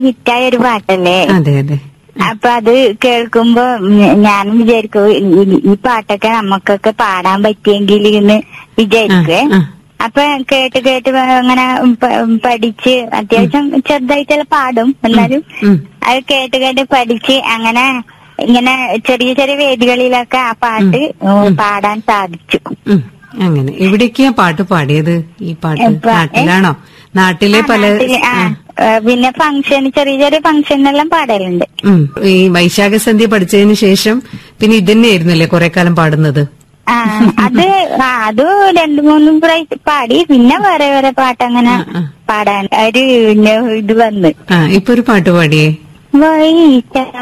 ഹിറ്റായ ഒരു പാട്ടല്ലേ അതെ അതെ അപ്പൊ അത് കേൾക്കുമ്പോ ഞ- ഞാനും വിചാരിക്കും ഈ- ഈ പാട്ടൊക്കെ നമുക്കൊക്കെ പാടാൻ പറ്റിയെങ്കിൽ എന്ന് വിചാരിക്കുവേ ആ, ആ. അപ്പൊ കേട്ട് കേട്ട് അങ്ങനെ പ- പഠിച്ച് അത്യാവശ്യം ചെറുതായിട്ടെല്ലാം പാടും എന്നാലും ഉം. അത് കേട്ട് കേട്ട് പഠിച്ച് അങ്ങനെ ഇങ്ങനെ ചെറിയ ചെറിയ വേദികളിലൊക്കെ ആ പാട്ട് പാടാൻ സാധിച്ചു ഉം. അങ്ങനെ എവിടേക്കാ പാട്ട് പാടിയത് ഈ പാട്ട് ഇപ്പൊ, ഏ? നാട്ടിലാണോ നാട്ടിലെ ആ, പല നാട്ടില്, ആ, ഏ, പിന്നെ ഫംഗ്ഷൻ ചെറിയ ചെറിയ ഫംഗ്ഷനെല്ലാം പാടലുണ്ട് ഉം. ഈ വൈശാഖ സന്ധ്യ പഠിച്ചതിന് ശേഷം പിന്നെ ഇതന്നെയായിരുന്നല്ലേ കുറെ കാലം പാടുന്നത് ആ അത് ആ അത് രണ്ടു മൂന്നും പ്രാവശ്യം പാടി പിന്നെ വേറെ വേറെ പാട്ട് അങ്ങനെ ആ, ആ. പാടാൻ ഒരു ഇത് വന്ന് ആ ഇപ്പൊ ഒരു പാട്ട് പാടിയേ വൈശ